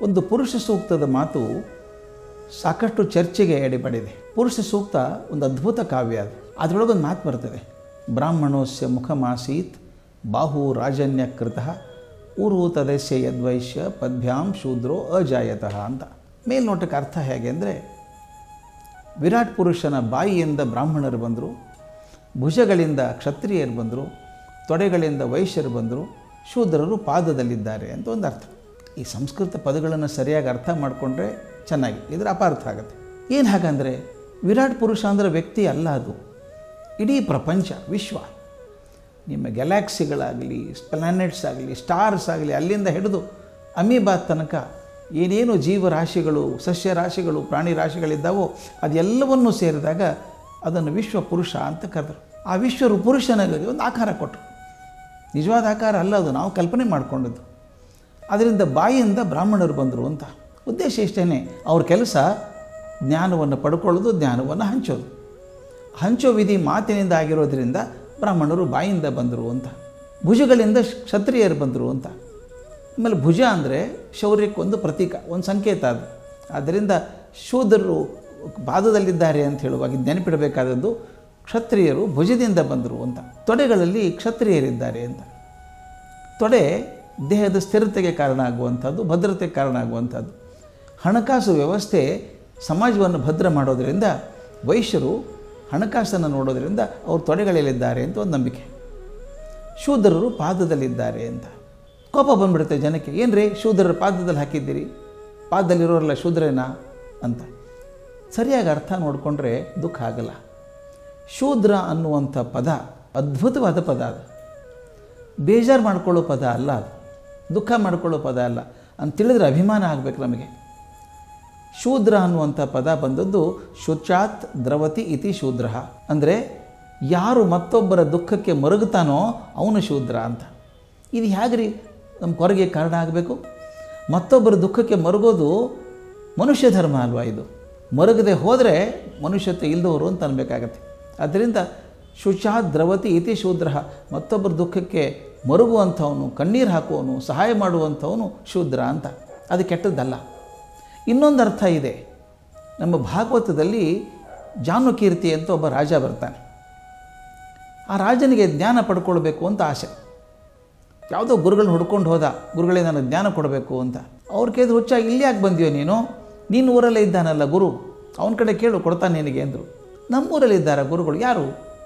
ಒಂದು ಪುರುಷ ಸೂಕ್ತದ ಮಾತು ಸಾಕಷ್ಟು ಚರ್ಚೆಗೆ ಎಡೆಪಡಿದೆ ಪುರುಷ ಸೂಕ್ತ ಒಂದು ಅದ್ಭುತ ಕಾವ್ಯ ಅದು ಅದರೊಳಗೊಂದು ಮಾತು ಬರ್ತದೆ ಬ್ರಾಹ್ಮಣೋಸ್ಯ ಮುಖಮಾಸೀತ್ ಬಾಹು ರಾಜನ್ಯಕೃತ ಊರು ತದಸ್ಯ ಯದ್ವೈಶ್ಯ ಪದ್ಭ್ಯಾಂ ಶೂದ್ರೋ ಅಜಾಯತಃ ಅಂತ ಮೇಲ್ನೋಟಕ್ಕೆ ಅರ್ಥ ಹೇಗೆ ಅಂದರೆ ವಿರಾಟ್ ಪುರುಷನ ಬಾಯಿಯಿಂದ ಬ್ರಾಹ್ಮಣರು ಬಂದರು ಭುಜಗಳಿಂದ ಕ್ಷತ್ರಿಯರು ಬಂದರು ತೊಡೆಗಳಿಂದ ವೈಶ್ಯರು ಬಂದರು ಶೂದ್ರರು ಪಾದದಲ್ಲಿದ್ದಾರೆ ಅಂತ ಒಂದು ಅರ್ಥ ಈ ಸಂಸ್ಕೃತ ಪದಗಳನ್ನು ಸರಿಯಾಗಿ ಅರ್ಥ ಮಾಡಿಕೊಂಡ್ರೆ ಚೆನ್ನಾಗಿ ಇದರ ಅಪಾರ್ಥ ಆಗುತ್ತೆ ಏನು ಹಾಗಂದರೆ ವಿರಾಟ್ ಪುರುಷ ಅಂದರೆ ವ್ಯಕ್ತಿ ಅಲ್ಲ ಅದು ಇಡೀ ಪ್ರಪಂಚ ವಿಶ್ವ ನಿಮ್ಮ ಗ್ಯಾಲಾಕ್ಸಿಗಳಾಗಲಿ ಪ್ಲಾನೆಟ್ಸ್ ಆಗಲಿ ಸ್ಟಾರ್ಸ್ ಆಗಲಿ ಅಲ್ಲಿಂದ ಹಿಡಿದು ಅಮೀಬಾದ್ ತನಕ ಏನೇನು ಜೀವರಾಶಿಗಳು ಸಸ್ಯ ರಾಶಿಗಳು ಪ್ರಾಣಿ ರಾಶಿಗಳಿದ್ದಾವೋ ಅದೆಲ್ಲವನ್ನೂ ಸೇರಿದಾಗ ಅದನ್ನು ವಿಶ್ವ ಪುರುಷ ಅಂತ ಕರೆದರು ಆ ವಿಶ್ವರು ಪುರುಷನಿಗೆ ಒಂದು ಆಕಾರ ಕೊಟ್ಟರು ನಿಜವಾದ ಆಕಾರ ಅಲ್ಲ ಅದು ನಾವು ಕಲ್ಪನೆ ಮಾಡಿಕೊಂಡದ್ದು ಅದರಿಂದ ಬಾಯಿಯಿಂದ ಬ್ರಾಹ್ಮಣರು ಬಂದರು ಅಂತ ಉದ್ದೇಶ ಇಷ್ಟೇ ಅವ್ರ ಕೆಲಸ ಜ್ಞಾನವನ್ನು ಪಡ್ಕೊಳ್ಳೋದು ಜ್ಞಾನವನ್ನು ಹಂಚೋದು ಹಂಚೋ ವಿಧಿ ಮಾತಿನಿಂದ ಆಗಿರೋದ್ರಿಂದ ಬ್ರಾಹ್ಮಣರು ಬಾಯಿಂದ ಬಂದರು ಅಂತ ಭುಜಗಳಿಂದ ಕ್ಷತ್ರಿಯರು ಬಂದರು ಅಂತ ಆಮೇಲೆ ಭುಜ ಅಂದರೆ ಶೌರ್ಯಕ್ಕೆ ಒಂದು ಪ್ರತೀಕ ಒಂದು ಸಂಕೇತ ಅದು ಆದ್ದರಿಂದ ಶೂದ್ರರು ಪಾದದಲ್ಲಿದ್ದಾರೆ ಅಂತ ಹೇಳುವಾಗ ನೆನಪಿಡಬೇಕಾದದ್ದು ಕ್ಷತ್ರಿಯರು ಭುಜದಿಂದ ಬಂದರು ಅಂತ ತೊಡೆಗಳಲ್ಲಿ ಕ್ಷತ್ರಿಯರಿದ್ದಾರೆ ಅಂತ ತೊಡೆ ದೇಹದ ಸ್ಥಿರತೆಗೆ ಕಾರಣ ಆಗುವಂಥದ್ದು ಭದ್ರತೆಗೆ ಕಾರಣ ಆಗುವಂಥದ್ದು ಹಣಕಾಸು ವ್ಯವಸ್ಥೆ ಸಮಾಜವನ್ನು ಭದ್ರ ಮಾಡೋದರಿಂದ ವೈಶ್ಯರು ಹಣಕಾಸನ್ನು ನೋಡೋದರಿಂದ ಅವರು ತೊಡೆಗಳಲ್ಲಿದ್ದಾರೆ ಅಂತ ಒಂದು ನಂಬಿಕೆ ಶೂದ್ರರು ಪಾದದಲ್ಲಿದ್ದಾರೆ ಅಂತ ಕೋಪ ಬಂದ್ಬಿಡುತ್ತೆ ಜನಕ್ಕೆ ಏನು ರೀ ಶೂದ್ರರ ಪಾದದಲ್ಲಿ ಹಾಕಿದ್ದೀರಿ ಪಾದದಲ್ಲಿರೋರಲ್ಲ ಶೂದ್ರೇನಾ ಅಂತ ಸರಿಯಾಗಿ ಅರ್ಥ ನೋಡಿಕೊಂಡ್ರೆ ದುಃಖ ಆಗಲ್ಲ ಶೂದ್ರ ಅನ್ನುವಂಥ ಪದ ಅದ್ಭುತವಾದ ಪದ ಅದು ಬೇಜಾರು ಮಾಡ್ಕೊಳ್ಳೋ ಪದ ಅಲ್ಲ ಅದು ದುಃಖ ಮಾಡ್ಕೊಳ್ಳೋ ಪದ ಅಲ್ಲ ಅಂತ ತಿಳಿದ್ರೆ ಅಭಿಮಾನ ಆಗಬೇಕು ನಮಗೆ ಶೂದ್ರ ಅನ್ನುವಂಥ ಪದ ಬಂದದ್ದು ಶುಚಾತ್ ದ್ರವತಿ ಇತಿ ಶೂದ್ರ ಅಂದರೆ ಯಾರು ಮತ್ತೊಬ್ಬರ ದುಃಖಕ್ಕೆ ಮರುಗುತ್ತಾನೋ ಅವನು ಶೂದ್ರ ಅಂತ ಇದು ಹೇಗ್ರಿ ನಮ್ಮ ಕೊರಗೆ ಕಾರಣ ಆಗಬೇಕು ಮತ್ತೊಬ್ಬರ ದುಃಖಕ್ಕೆ ಮರುಗೋದು ಮನುಷ್ಯ ಧರ್ಮ ಅಲ್ವಾ ಇದು ಮರುಗದೆ ಹೋದರೆ ಮನುಷ್ಯತ್ವ ಇಲ್ಲದವರು ಅಂತ ಅನ್ಬೇಕಾಗತ್ತೆ ಆದ್ದರಿಂದ ಶುಚಾ ದ್ರವತಿ ಇತಿ ಶೂದ್ರ ಮತ್ತೊಬ್ಬರ ದುಃಖಕ್ಕೆ ಮರುಗುವಂಥವನು ಕಣ್ಣೀರು ಹಾಕುವವನು ಸಹಾಯ ಮಾಡುವಂಥವನು ಶೂದ್ರ ಅಂತ ಅದು ಕೆಟ್ಟದ್ದಲ್ಲ ಇನ್ನೊಂದು ಅರ್ಥ ಇದೆ ನಮ್ಮ ಭಾಗವತದಲ್ಲಿ ಜಾನುಕೀರ್ತಿ ಅಂತ ಒಬ್ಬ ರಾಜ ಬರ್ತಾನೆ ಆ ರಾಜನಿಗೆ ಜ್ಞಾನ ಪಡ್ಕೊಳ್ಬೇಕು ಅಂತ ಆಸೆ ಯಾವುದೋ ಗುರುಗಳನ್ನ ಹುಡ್ಕೊಂಡು ಹೋದ ಗುರುಗಳೇ ನನಗೆ ಜ್ಞಾನ ಕೊಡಬೇಕು ಅಂತ ಅವ್ರು ಕೇಳಿದ್ರು ಹುಚ್ಚ ಇಲ್ಲಿ ಯಾಕೆ ಬಂದಿಯೋ ನೀನು ನೀನು ಊರಲ್ಲೇ ಇದ್ದಾನಲ್ಲ ಗುರು ಅವನ ಕಡೆ ಕೇಳು ಕೊಡ್ತಾನೆ ನಿನಗೆ ಅಂದರು ನಮ್ಮೂರಲ್ಲಿ ಇದ್ದಾರೆ ಗುರುಗಳು ಯಾರು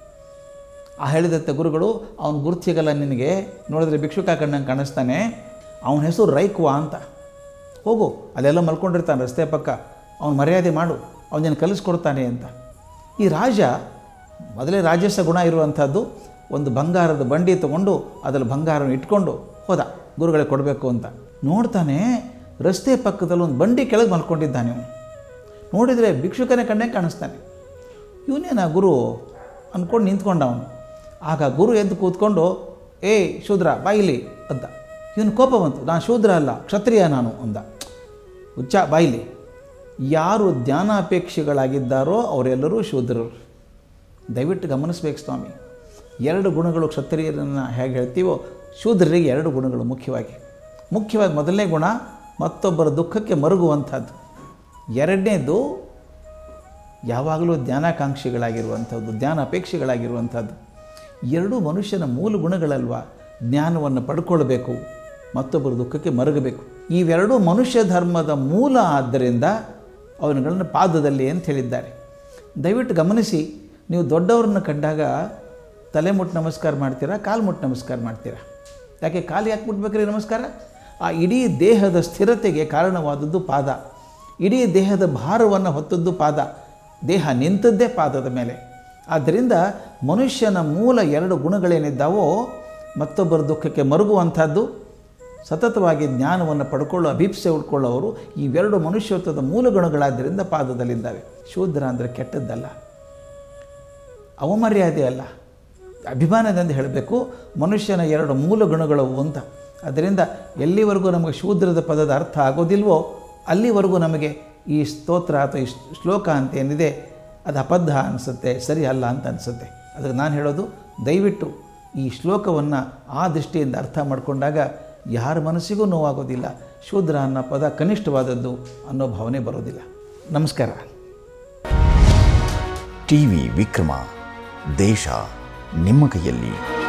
ಆ ಹೇಳಿದತ್ತ ಗುರುಗಳು ಅವನ ಗುರುತು ಸಿಗಲ್ಲ ನಿನಗೆ ನೋಡಿದ್ರೆ ಭಿಕ್ಷುಕ ಕಣ್ಣಂಗೆ ಕಾಣಿಸ್ತಾನೆ ಅವನ ಹೆಸರು ರೈಕ್ವಾ ಅಂತ ಹೋಗು ಅಲ್ಲೆಲ್ಲ ಮಲ್ಕೊಂಡಿರ್ತಾನೆ ರಸ್ತೆ ಪಕ್ಕ ಅವನು ಮರ್ಯಾದೆ ಮಾಡು ಅವನೇನು ಕಲಿಸ್ಕೊಡ್ತಾನೆ ಅಂತ ಈ ರಾಜ ಮೊದಲೇ ರಾಜಸ ಗುಣ ಇರುವಂಥದ್ದು ಒಂದು ಬಂಗಾರದ ಬಂಡಿ ತೊಗೊಂಡು ಅದರಲ್ಲಿ ಬಂಗಾರನ ಇಟ್ಕೊಂಡು ಹೋದ ಗುರುಗಳಿಗೆ ಕೊಡಬೇಕು ಅಂತ ನೋಡ್ತಾನೆ ರಸ್ತೆ ಪಕ್ಕದಲ್ಲಿ ಒಂದು ಬಂಡಿ ಕೆಳಗೆ ಮಲ್ಕೊಂಡಿದ್ದಾನೆ ಇವನು ನೋಡಿದರೆ ಭಿಕ್ಷುಕನೇ ಕಣ್ಣೇ ಕಾಣಿಸ್ತಾನೆ ಇವನೇನ ಗುರು ಅಂದ್ಕೊಂಡು ನಿಂತ್ಕೊಂಡ ಅವನು ಆಗ ಗುರು ಎದ್ದು ಕೂತ್ಕೊಂಡು ಏಯ್ ಶೂದ್ರ ಬಾಯಿಲಿ ಅಂತ ಇವನು ಕೋಪ ಬಂತು ನಾನು ಶೂದ್ರ ಅಲ್ಲ ಕ್ಷತ್ರಿಯ ನಾನು ಅಂದ ಹುಚ್ಚ ಬಾಯಿಲಿ ಯಾರು ಜ್ಞಾನಾಪೇಕ್ಷಿಗಳಾಗಿದ್ದಾರೋ ಅವರೆಲ್ಲರೂ ಶೂದ್ರರು ದಯವಿಟ್ಟು ಗಮನಿಸ್ಬೇಕು ಸ್ವಾಮಿ ಎರಡು ಗುಣಗಳು ಕ್ಷತ್ರಿಯರನ್ನು ಹೇಗೆ ಹೇಳ್ತೀವೋ ಶೂದ್ರರಿಗೆ ಎರಡು ಗುಣಗಳು ಮುಖ್ಯವಾಗಿ ಮುಖ್ಯವಾಗಿ ಮೊದಲನೇ ಗುಣ ಮತ್ತೊಬ್ಬರ ದುಃಖಕ್ಕೆ ಮರುಗುವಂಥದ್ದು ಎರಡನೇದು ಯಾವಾಗಲೂ ಜ್ಞಾನಾಕಾಂಕ್ಷಿಗಳಾಗಿರುವಂಥದ್ದು ಜ್ಞಾನ ಅಪೇಕ್ಷೆಗಳಾಗಿರುವಂಥದ್ದು ಎರಡೂ ಮನುಷ್ಯನ ಮೂಲ ಗುಣಗಳಲ್ವಾ ಜ್ಞಾನವನ್ನು ಪಡ್ಕೊಳ್ಬೇಕು ಮತ್ತೊಬ್ಬರ ದುಃಖಕ್ಕೆ ಮರುಗಬೇಕು ಇವೆರಡೂ ಮನುಷ್ಯ ಧರ್ಮದ ಮೂಲ ಆದ್ದರಿಂದ ಅವನುಗಳನ್ನು ಪಾದದಲ್ಲಿ ಅಂತ ಹೇಳಿದ್ದಾರೆ ದಯವಿಟ್ಟು ಗಮನಿಸಿ ನೀವು ದೊಡ್ಡವ್ರನ್ನ ಕಂಡಾಗ ತಲೆ ಮುಟ್ಟು ನಮಸ್ಕಾರ ಮಾಡ್ತೀರಾ ಕಾಲು ಮುಟ್ಟು ನಮಸ್ಕಾರ ಮಾಡ್ತೀರಾ ಯಾಕೆ ಕಾಲು ಯಾಕೆ ಮುಟ್ಬೇಕ್ರಿ ನಮಸ್ಕಾರ ಆ ಇಡೀ ದೇಹದ ಸ್ಥಿರತೆಗೆ ಕಾರಣವಾದದ್ದು ಪಾದ ಇಡೀ ದೇಹದ ಭಾರವನ್ನು ಹೊತ್ತದ್ದು ಪಾದ ದೇಹ ನಿಂತದ್ದೇ ಪಾದದ ಮೇಲೆ ಆದ್ದರಿಂದ ಮನುಷ್ಯನ ಮೂಲ ಎರಡು ಗುಣಗಳೇನಿದ್ದಾವೋ ಮತ್ತೊಬ್ಬರ ದುಃಖಕ್ಕೆ ಮರುಗುವಂಥದ್ದು ಸತತವಾಗಿ ಜ್ಞಾನವನ್ನು ಪಡ್ಕೊಳ್ಳೋ ಅಭೀಪ್ಸೆ ಉಳ್ಕೊಳ್ಳೋರು ಇವೆರಡು ಮನುಷ್ಯತ್ವದ ಮೂಲ ಗುಣಗಳಾದ್ದರಿಂದ ಪಾದದಲ್ಲಿದ್ದಾವೆ ಶೂದ್ರ ಅಂದರೆ ಕೆಟ್ಟದ್ದಲ್ಲ ಅವಮರ್ಯಾದೆ ಅಲ್ಲ ಅಭಿಮಾನದಿಂದ ಹೇಳಬೇಕು ಮನುಷ್ಯನ ಎರಡು ಮೂಲ ಗುಣಗಳವು ಅಂತ ಅದರಿಂದ ಎಲ್ಲಿವರೆಗೂ ನಮಗೆ ಶೂದ್ರದ ಪದದ ಅರ್ಥ ಆಗೋದಿಲ್ವೋ ಅಲ್ಲಿವರೆಗೂ ನಮಗೆ ಈ ಸ್ತೋತ್ರ ಅಥವಾ ಈ ಶ್ಲೋಕ ಅಂತ ಏನಿದೆ ಅದು ಅಬದ್ಧ ಅನಿಸುತ್ತೆ ಸರಿ ಅಲ್ಲ ಅಂತ ಅನಿಸುತ್ತೆ ಅದಕ್ಕೆ ನಾನು ಹೇಳೋದು ದಯವಿಟ್ಟು ಈ ಶ್ಲೋಕವನ್ನು ಆ ದೃಷ್ಟಿಯಿಂದ ಅರ್ಥ ಮಾಡಿಕೊಂಡಾಗ ಯಾರ ಮನಸ್ಸಿಗೂ ನೋವಾಗೋದಿಲ್ಲ ಶೂದ್ರ ಅನ್ನೋ ಪದ ಕನಿಷ್ಠವಾದದ್ದು ಅನ್ನೋ ಭಾವನೆ ಬರೋದಿಲ್ಲ ನಮಸ್ಕಾರ ಟಿವಿ ವಿಕ್ರಮ ದೇಶ ನಿಮ್ಮ ಕೈಯಲ್ಲಿ